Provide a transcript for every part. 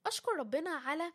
اشكر ربنا على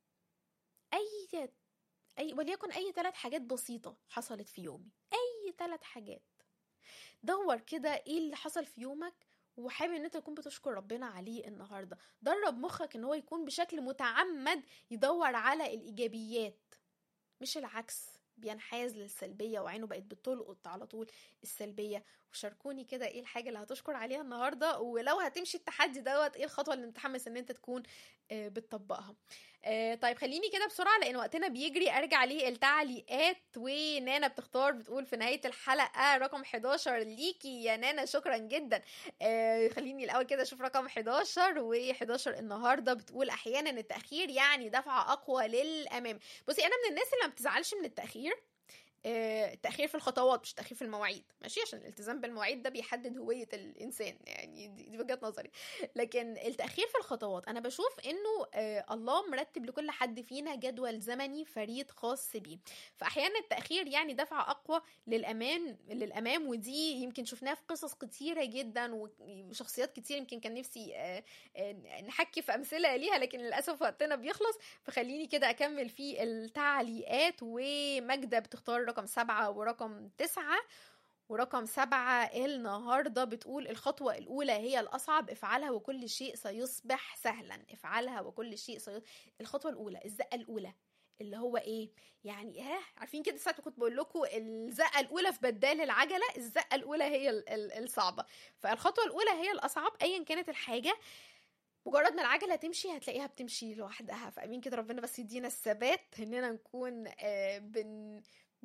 اي اي وليكن اي ثلاث حاجات بسيطه حصلت في يومي اي ثلاث حاجات دور كده ايه اللي حصل في يومك وحابب ان انت تكون بتشكر ربنا عليه النهارده درب مخك ان هو يكون بشكل متعمد يدور على الايجابيات مش العكس بينحاز للسلبية وعينه بقت بتلقط على طول السلبية وشاركوني كده ايه الحاجة اللي هتشكر عليها النهاردة ولو هتمشي التحدي دوت ايه الخطوة اللي متحمس ان انت تكون آه بتطبقها آه طيب خليني كده بسرعة لان وقتنا بيجري ارجع للتعليقات ونانا بتختار بتقول في نهاية الحلقة رقم 11 ليكي يا نانا شكرا جدا آه خليني الاول كده اشوف رقم 11 و11 النهارده بتقول احيانا التاخير يعني دفعه اقوى للامام بصي انا من الناس اللي ما بتزعلش من التاخير التأخير في الخطوات مش التأخير في المواعيد ماشي عشان الالتزام بالمواعيد ده بيحدد هوية الإنسان يعني دي, دي وجهة نظري لكن التأخير في الخطوات أنا بشوف إنه آه الله مرتب لكل حد فينا جدول زمني فريد خاص بيه فأحيانا التأخير يعني دفعة أقوى للأمان للأمام ودي يمكن شفناها في قصص كتيرة جدا وشخصيات كتير يمكن كان نفسي آه آه نحكي في أمثلة ليها لكن للأسف وقتنا بيخلص فخليني كده أكمل في التعليقات وماجدة بتختار رقم سبعة ورقم تسعة ورقم سبعة النهاردة بتقول الخطوة الأولى هي الأصعب افعلها وكل شيء سيصبح سهلا افعلها وكل شيء سيصبح الخطوة الأولى الزقة الأولى اللي هو ايه يعني ها عارفين كده ساعه كنت بقول لكم الزقه الاولى في بدال العجله الزقه الاولى هي الصعبه فالخطوه الاولى هي الاصعب ايا كانت الحاجه مجرد ما العجلة تمشي هتلاقيها بتمشي لوحدها فأمين كده ربنا بس يدينا الثبات إننا نكون آه بن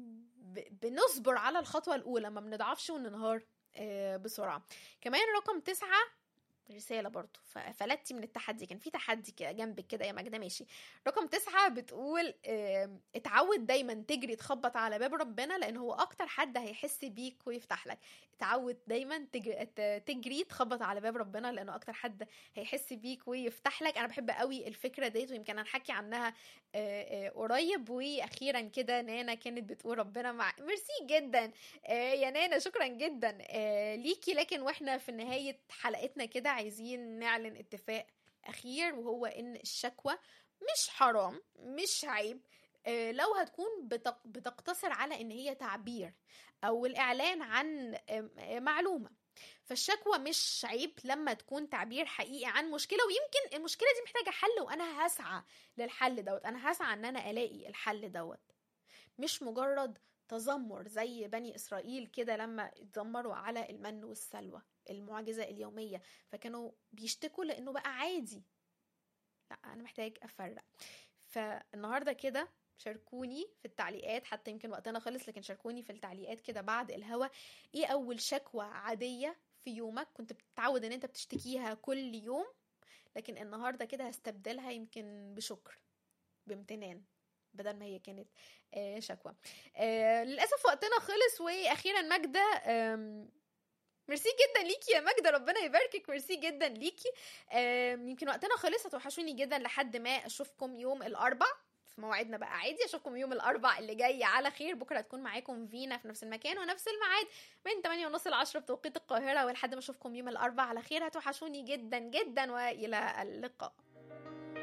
بنصبر على الخطوة الأولى ما بنضعفش وننهار بسرعة كمان رقم تسعة رسالة برضو فلتي من التحدي كان في تحدي كده جنبك كده يا ماجدة ماشي رقم تسعة بتقول اتعود دايما تجري تخبط على باب ربنا لان هو اكتر حد هيحس بيك ويفتح لك اتعود دايما تجري, تجري تخبط على باب ربنا لانه اكتر حد هيحس بيك ويفتح لك انا بحب قوي الفكرة ديت ويمكن هنحكي عنها قريب واخيرا كده نانا كانت بتقول ربنا مع ميرسي جدا يا نانا شكرا جدا ليكي لكن واحنا في نهاية حلقتنا كده عايزين نعلن اتفاق اخير وهو ان الشكوى مش حرام مش عيب لو هتكون بتقتصر على ان هي تعبير او الاعلان عن معلومه فالشكوى مش عيب لما تكون تعبير حقيقي عن مشكله ويمكن المشكله دي محتاجه حل وانا هسعى للحل دوت انا هسعى ان انا الاقي الحل دوت مش مجرد تذمر زي بني اسرائيل كده لما اتذمروا على المن والسلوى المعجزه اليوميه فكانوا بيشتكوا لانه بقى عادي لا انا محتاج افرق فالنهارده كده شاركوني في التعليقات حتى يمكن وقتنا خلص لكن شاركوني في التعليقات كده بعد الهوا ايه اول شكوى عاديه في يومك كنت بتتعود ان انت بتشتكيها كل يوم لكن النهارده كده هستبدلها يمكن بشكر بامتنان بدل ما هي كانت آه شكوى آه للاسف وقتنا خلص واخيرا ماجده ميرسي جدا ليكي يا ماجدة ربنا يباركك ميرسي جدا ليكي يمكن وقتنا خلص هتوحشوني جدا لحد ما اشوفكم يوم الاربع في موعدنا بقى عادي اشوفكم يوم الاربع اللي جاي على خير بكره هتكون معاكم فينا في نفس المكان ونفس الميعاد من 8 ونص ل 10 بتوقيت القاهره ولحد ما اشوفكم يوم الاربع على خير هتوحشوني جدا جدا والى اللقاء